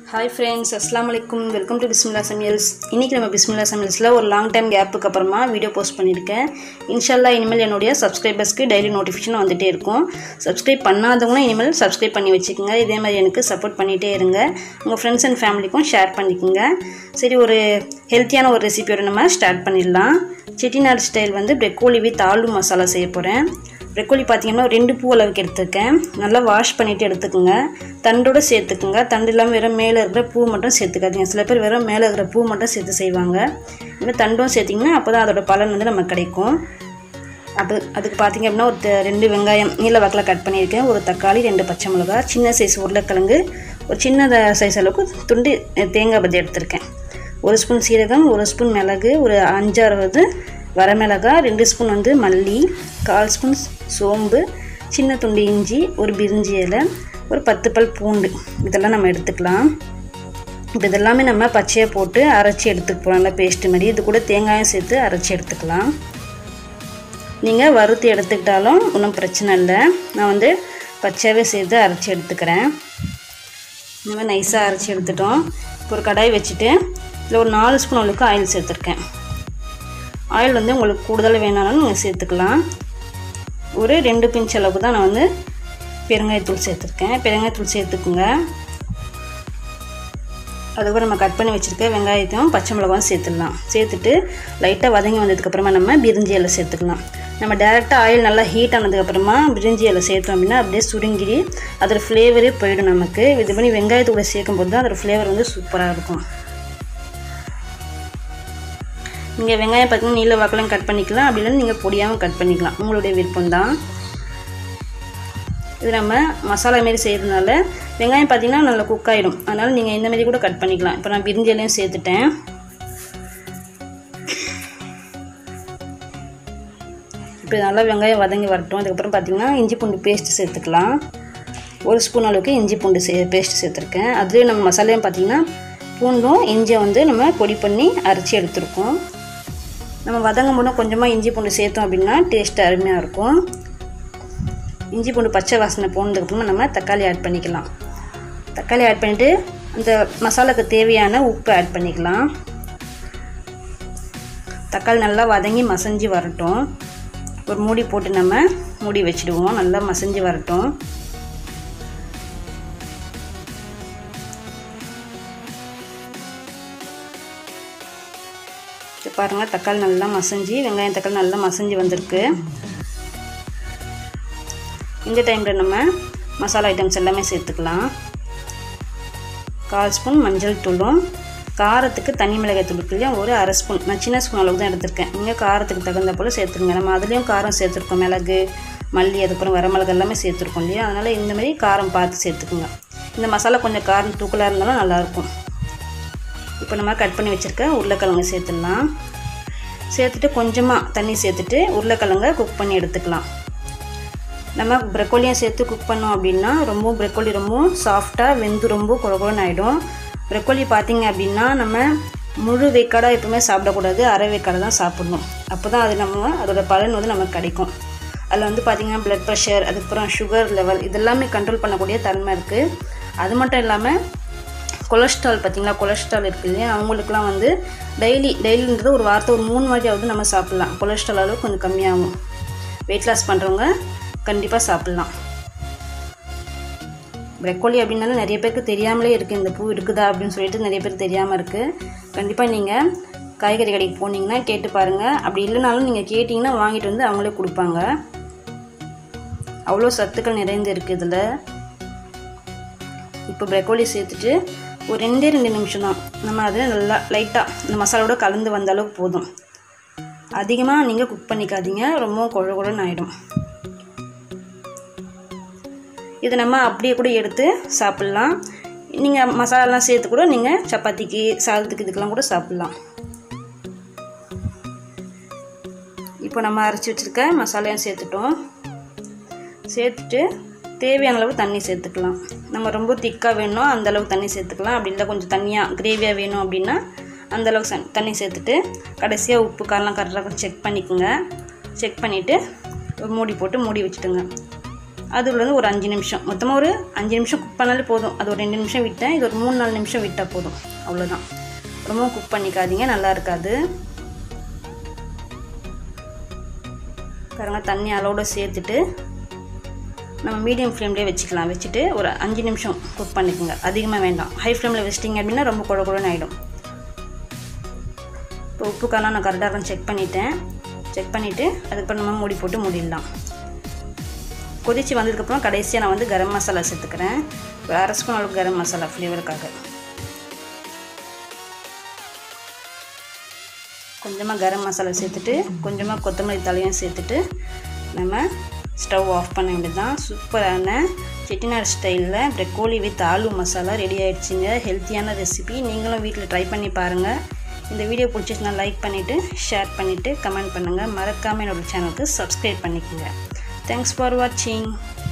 hi friends அஸ்லாம் வலைக்கும் welcome to பிஸ்மில்லா சமையல்ஸ் இன்றைக்கி நம்ம பிஸ்மில்லா சமையல்ஸில் ஒரு லாங் டைம் கேப்புக்கு அப்புறமா வீடியோ போஸ்ட் பண்ணியிருக்கேன் இன்ஷால்லா இனிமேல் என்னுடைய சப்ஸ்கிரைபர்ஸ்க்கு டெய்லி நோட்டிஃபிகேஷன் வந்துகிட்டே இருக்கும் சப்ஸ்கிரைப் பண்ணாதவங்களும் இனிமேல் சப்ஸ்கிரைப் பண்ணி வச்சுக்கோங்க இதே மாதிரி எனக்கு சப்போர்ட் பண்ணிகிட்டே இருங்க உங்கள் ஃப்ரெண்ட்ஸ் அண்ட் ஃபேமிலிக்கும் ஷேர் பண்ணிக்கோங்க சரி ஒரு ஹெல்த்தியான ஒரு ரெசிபியோட நம்ம ஸ்டார்ட் பண்ணிடலாம் செட்டிநாடு ஸ்டைல் வந்து ப்ரெக்கோலி வித் ஆலு மசாலா செய்ய போகிறேன் ப்ரெக்கோலி பார்த்தீங்கன்னா ஒரு ரெண்டு பூ அளவுக்கு எடுத்துருக்கேன் நல்லா வாஷ் பண்ணிவிட்டு எடுத்துக்கோங்க தண்டோடு சேர்த்துக்குங்க தண்டு இல்லாமல் வெறும் மேலே இருக்கிற பூ மட்டும் சேர்த்துக்காதீங்க சில பேர் வெறும் மேலே இருக்கிற பூ மட்டும் சேர்த்து செய்வாங்க இந்த தண்டும் சேர்த்திங்கன்னா அப்போ தான் அதோட பலன் வந்து நமக்கு கிடைக்கும் அப்போ அதுக்கு பார்த்தீங்க அப்படின்னா ஒரு த- ரெண்டு வெங்காயம் நீல வாக்கில் கட் பண்ணியிருக்கேன் ஒரு தக்காளி ரெண்டு பச்சை மிளகா சின்ன சைஸ் உருளைக்கிழங்கு ஒரு சின்ன சைஸ் அளவுக்கு துண்டு அஹ், தேங்காய் பத்தி எடுத்திருக்கேன் ஒரு ஸ்பூன் சீரகம் ஒரு ஸ்பூன் மிளகு ஒரு அஞ்சாறு வந்து வரமிளகா ரெண்டு ஸ்பூன் வந்து மல்லி கால் ஸ்பூன் சோம்பு சின்ன துண்டு இஞ்சி ஒரு பிரிஞ்சி இலை ஒரு பத்து பல் பூண்டு இதெல்லாம் நம்ம எடுத்துக்கலாம் இப்போ இதெல்லாமே நம்ம பச்சையாக போட்டு அரைச்சி எடுத்துக்க நல்லா பேஸ்ட் மாதிரி இது கூட தேங்காயும் சேர்த்து அரைச்சி எடுத்துக்கலாம் நீங்கள் வறுத்து எடுத்துக்கிட்டாலும் ஒன்றும் பிரச்சனை இல்லை நான் வந்து பச்சையாகவே சேர்த்து அரைச்சி எடுத்துக்கிறேன் இந்த மாதிரி நைஸாக அரைச்சி எடுத்துட்டோம் இப்போ ஒரு கடாய் வச்சுட்டு இதில் ஒரு நாலு ஸ்பூன் அளவுக்கு ஆயில் சேர்த்துருக்கேன் ஆயில் வந்து உங்களுக்கு கூடுதல் வேணாலும் நீங்கள் சேர்த்துக்கலாம் ஒரு ரெண்டு பிஞ்ச் அளவுக்கு தான் நான் வந்து பெருங்காயத்தூள் சேர்த்துருக்கேன் பெருங்காயத்தூள் சேர்த்துக்குங்க அதுக்கப்புறம் நம்ம கட் பண்ணி வச்சுருக்க வெங்காயத்தையும் பச்சை மிளகாயும் சேர்த்துடலாம் சேர்த்துட்டு லைட்டாக வதங்கி வந்ததுக்கப்புறமா நம்ம பிரிஞ்சி இலை சேர்த்துக்கலாம் நம்ம டேரெக்டாக ஆயில் நல்லா ஹீட் ஆனதுக்கப்புறமா பிரிஞ்சி இலை சேர்த்தோம் அப்படின்னா அப்படியே சுருங்கி அதோட ஃப்ளேவரே போயிடும் நமக்கு இது பண்ணி வெங்காயத்தோட சேர்க்கும் போது தான் அதோட ஃப்ளேவர் வந்து சூப்பராக இருக்கும் நீங்கள் வெங்காயம் பார்த்தீங்கன்னா நீல வாக்கெல்லாம் கட் பண்ணிக்கலாம் அப்படி இல்லைன்னா நீங்கள் பொடியாகவும் கட் பண்ணிக்கலாம் உங்களுடைய விருப்பம் தான் இது நம்ம மசாலா மாரி செய்கிறதுனால வெங்காயம் பார்த்தீங்கன்னா நல்லா குக் ஆகிடும் அதனால் நீங்கள் இந்த மாதிரி கூட கட் பண்ணிக்கலாம் இப்போ நான் பிரிஞ்சலையும் சேர்த்துட்டேன் இப்போ நல்லா வெங்காயம் வதங்கி வரட்டும் அதுக்கப்புறம் பார்த்தீங்கன்னா இஞ்சி பூண்டு பேஸ்ட்டு சேர்த்துக்கலாம் ஒரு ஸ்பூன் அளவுக்கு இஞ்சி பூண்டு சே பேஸ்ட் சேர்த்துருக்கேன் அதுலேயே நம்ம மசாலையும் பார்த்தீங்கன்னா பூண்டும் இஞ்சியை வந்து நம்ம பொடி பண்ணி அரைச்சி எடுத்துருக்கோம் நம்ம வதங்கும் போது கொஞ்சமாக இஞ்சி பூண்டு சேர்த்தோம் அப்படின்னா டேஸ்ட் அருமையாக இருக்கும் இஞ்சி பூண்டு பச்சை வாசனை போனதுக்கப்புறமா நம்ம தக்காளி ஆட் பண்ணிக்கலாம் தக்காளி ஆட் பண்ணிவிட்டு அந்த மசாலாக்கு தேவையான உப்பு ஆட் பண்ணிக்கலாம் தக்காளி நல்லா வதங்கி மசஞ்சு வரட்டும் ஒரு மூடி போட்டு நம்ம மூடி வச்சுடுவோம் நல்லா மசஞ்சு வரட்டும் இப்போ பாருங்கள் தக்காளி நல்லா மசஞ்சு வெங்காயம் தக்காளி நல்லா மசஞ்சு வந்திருக்கு இந்த டைமில் நம்ம மசாலா ஐட்டம்ஸ் எல்லாமே சேர்த்துக்கலாம் கால் ஸ்பூன் மஞ்சள் தூளும் காரத்துக்கு தனி மிளகாய் தூள் இருக்கு இல்லையா ஒரு அரை ஸ்பூன் நான் சின்ன ஸ்பூன் அளவுக்கு தான் எடுத்திருக்கேன் நீங்கள் காரத்துக்கு தகுந்த போல் சேர்த்துருங்க நம்ம அதுலேயும் காரம் சேர்த்துருக்கோம் மிளகு மல்லி அதுக்கப்புறம் வரமிளகு எல்லாமே சேர்த்துருக்கோம் இல்லையா அதனால் இந்த மாதிரி காரம் பார்த்து சேர்த்துக்குங்க இந்த மசாலா கொஞ்சம் காரம் தூக்கலாக இருந்தாலும் நல்லாயிருக்கும் இப்போ நம்ம கட் பண்ணி வச்சுருக்க உருளைக்கிழங்கு சேர்த்துடலாம் சேர்த்துட்டு கொஞ்சமாக தண்ணி சேர்த்துட்டு உருளைக்கிழங்க குக் பண்ணி எடுத்துக்கலாம் நம்ம ப்ரெக்கோலியும் சேர்த்து குக் பண்ணோம் அப்படின்னா ரொம்ப ப்ரெக்கோலி ரொம்ப சாஃப்டாக வெந்து ரொம்ப குழகுழன்னு ஆகிடும் ப்ரெக்கோலி பார்த்தீங்க அப்படின்னா நம்ம முழு வேக்காடாக எப்பவுமே சாப்பிடக்கூடாது அரை வேக்காடை தான் சாப்பிடணும் அப்போ தான் அது நம்ம அதோட பலன் வந்து நமக்கு கிடைக்கும் அதில் வந்து பார்த்திங்கன்னா ப்ளட் ப்ரெஷர் அதுக்கப்புறம் சுகர் லெவல் இதெல்லாமே கண்ட்ரோல் பண்ணக்கூடிய தன்மை இருக்குது அது மட்டும் இல்லாமல் கொலஸ்ட்ரால் பார்த்தீங்களா கொலஸ்ட்ரால் இருக்குது இல்லையா அவங்களுக்குலாம் வந்து டெய்லி டெய்லின்றது ஒரு வாரத்தை ஒரு மூணு வாட்டியாவது நம்ம சாப்பிட்லாம் கொலஸ்ட்ரால் அளவு கொஞ்சம் கம்மியாகும் வெயிட் லாஸ் பண்ணுறவங்க கண்டிப்பாக சாப்பிட்லாம் ப்ரெக்கோலி அப்படின்னாலும் நிறைய பேருக்கு தெரியாமலே இருக்குது இந்த பூ இருக்குதா அப்படின்னு சொல்லிட்டு நிறைய பேருக்கு தெரியாமல் இருக்குது கண்டிப்பாக நீங்கள் காய்கறி கடைக்கு போனீங்கன்னா கேட்டு பாருங்கள் அப்படி இல்லைனாலும் நீங்கள் கேட்டிங்கன்னா வாங்கிட்டு வந்து அவங்களே கொடுப்பாங்க அவ்வளோ சத்துக்கள் நிறைந்து இருக்குது இதில் இப்போ ப்ரெக்கோலி சேர்த்துட்டு ஒரு ரெண்டே ரெண்டு நிமிஷம் தான் நம்ம அதை நல்லா லைட்டாக இந்த மசாலாவோட கலந்து வந்த அளவுக்கு போதும் அதிகமாக நீங்கள் குக் பண்ணிக்காதீங்க ரொம்ப குழ குழன்னு ஆகிடும் இது நம்ம அப்படியே கூட எடுத்து சாப்பிட்லாம் நீங்கள் மசாலாலாம் சேர்த்து கூட நீங்கள் சப்பாத்திக்கு சாதத்துக்கு இதுக்கெல்லாம் கூட சாப்பிட்லாம் இப்போ நம்ம அரைச்சி வச்சுருக்க மசாலையும் சேர்த்துட்டோம் சேர்த்துட்டு தேவையான அளவு தண்ணி சேர்த்துக்கலாம் நம்ம ரொம்ப திக்காக வேணும் அந்த அளவுக்கு தண்ணி சேர்த்துக்கலாம் அப்படி இல்லை கொஞ்சம் தண்ணியாக கிரேவியாக வேணும் அப்படின்னா அந்த அளவுக்கு சன்- தண்ணி சேர்த்துட்டு கடைசியாக உப்பு காரெலாம் கரெக்டாக செக் பண்ணிக்கோங்க செக் பண்ணிவிட்டு ஒரு மூடி போட்டு மூடி வச்சுட்டுங்க அதுலேருந்து ஒரு அஞ்சு நிமிஷம் மொத்தமாக ஒரு அஞ்சு நிமிஷம் குக் பண்ணாலே போதும் அது ஒரு ரெண்டு நிமிஷம் விட்டேன் இது ஒரு மூணு நாலு நிமிஷம் விட்டால் போதும் அவ்வளோதான் ரொம்ப குக் பண்ணிக்காதீங்க நல்லா இருக்காது பாருங்க தண்ணி அளவோட சேர்த்துட்டு நம்ம மீடியம் ஃப்ளேம்லேயே வச்சுக்கலாம் வச்சுட்டு ஒரு அஞ்சு நிமிஷம் குக் பண்ணிக்கோங்க அதிகமாக வேண்டாம் ஹை ஃப்ளேமில் வச்சிட்டிங்க அப்படின்னா ரொம்ப குழ குழன்னு ஆகிடும் இப்போ உப்பு காரம் நான் கரெக்டாக செக் பண்ணிட்டேன் செக் பண்ணிவிட்டு அதுக்கப்புறம் நம்ம மூடி போட்டு மூடிடலாம் கொதித்து வந்ததுக்கப்புறம் கடைசியாக நான் வந்து கரம் மசாலா சேர்த்துக்கிறேன் ஒரு அரை ஸ்பூன் அளவுக்கு கரம் மசாலா ஃப்ளேவருக்காக கொஞ்சமாக கரம் மசாலா சேர்த்துட்டு கொஞ்சமாக கொத்தமல்லி தலையும் சேர்த்துட்டு நம்ம ஸ்டவ் ஆஃப் பண்ண வேண்டியதுதான் சூப்பரான செட்டிநாடு ஸ்டைலில் இப்படி கோழி வித் ஆலு மசாலா ரெடி ஆகிடுச்சிங்க ஹெல்த்தியான ரெசிபி நீங்களும் வீட்டில் ட்ரை பண்ணி பாருங்கள் இந்த வீடியோ பிடிச்சிச்சுன்னா லைக் பண்ணிவிட்டு ஷேர் பண்ணிவிட்டு கமெண்ட் பண்ணுங்கள் மறக்காமல் என்னோடய சேனலுக்கு சப்ஸ்கிரைப் பண்ணிக்கோங்க தேங்க்ஸ் ஃபார் வாட்சிங்